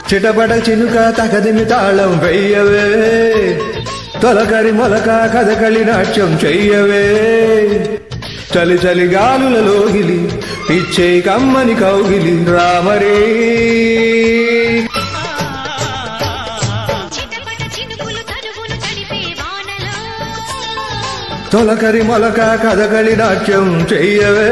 చిటపట చినుక తకదిమి తాళం వెయ్యవే తొలకరి మొలక కథకళి నాట్యం చెయ్యవే చలి చలి గాలులలోగిలి ఇచ్చే కమ్మని కౌగిలి రామరే చిటపట చినుకులు తనువును తడిపే వానలో తొలకరి మొలక కథకళి నాట్యం చెయ్యవే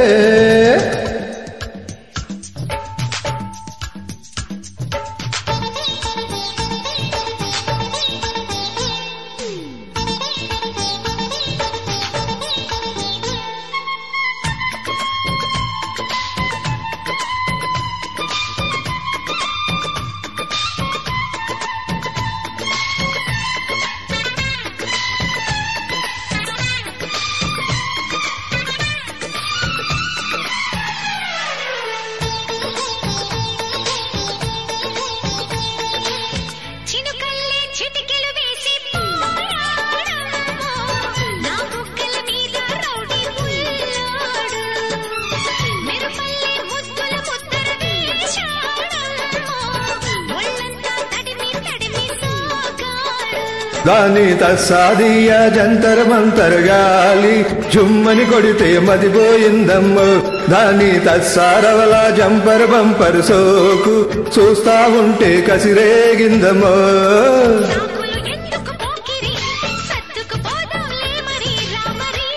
చినుకల్లే చిటికెలు వేసి పోయాడమ్మో. నా బుగ్గల మీద రౌడీ పుల్లాడు. మెరుపల్లే ముద్దుల ముద్దర వేశాడమ్మో. ఒళ్ళంతా తడిమి తడిమి సాగాడు. దాని తస్సాదియ జంతర మంతర గాలి జుమ్మని కొడితే మదిపోయిందమ్మ దాని తస్సారవల జంపర్ బంపర్ సోకు చూస్తా ఉంటే కసిరేగిందమ్మో సాకులు ఎందుకు పోకిరి సత్తుకు పోదాంలే మరి రామరి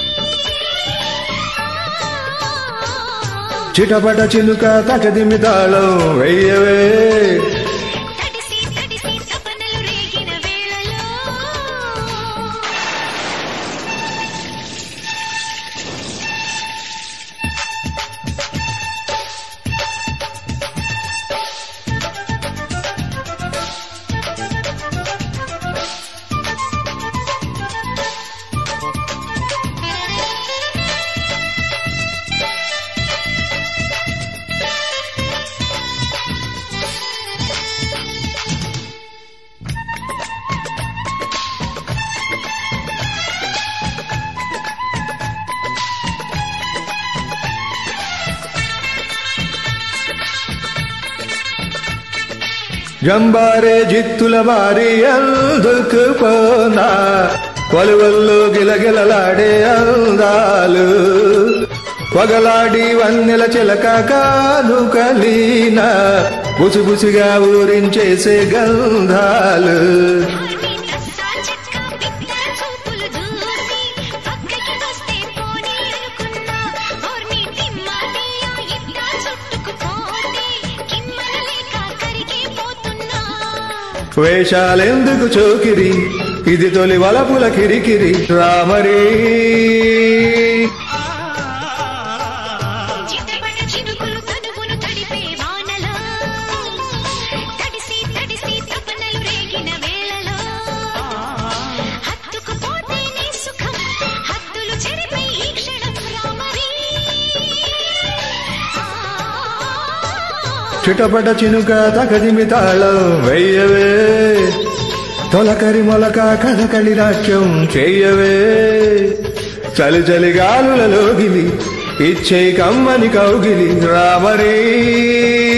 చిటపట చినుక తకదిమి తాళం వెయ్యవే తడిసి తడిసి తపనలు రేగిన వేళలో జంబారే జిత్తుల మారి అందుకు పోనా కొలువల్లో గిలగిలలాడే అందాలు పొగలాడి వన్నెల చిలక కాను కలీన బుసిబుసిగా ఊరించేసే గంధాలు హాని తస్సా చెక్క బిత్తర చూపులు దూసి పక్కకి వస్తే పోనీ అనుకున్నా ఓర్ని తిమ్మాటియా ఇట్టా చుట్టుకుపోతే కిమ్మనలేక కరిగిపోతున్నా వేషాలెందుకు చోకిరి ఇది తొలి వలపుల కిరికిరి రామరీ చిటపట చినుకులు తనువును తడిపే వానలో తడిసి తడిసి తపనలు రేగిన వేళలో హత్తుకుపోతేనే సుఖం హద్దులు చెరిపే ఈ క్షణం రామరీ చిటపట చినుక తకదిమి తాళం వెయ్యవే తొలకరి మొలక కథకళి నాట్యం చెయ్యవే చలి చలి గాలులలోగిలి ఇచ్చే కమ్మని కౌగిలి రామరీ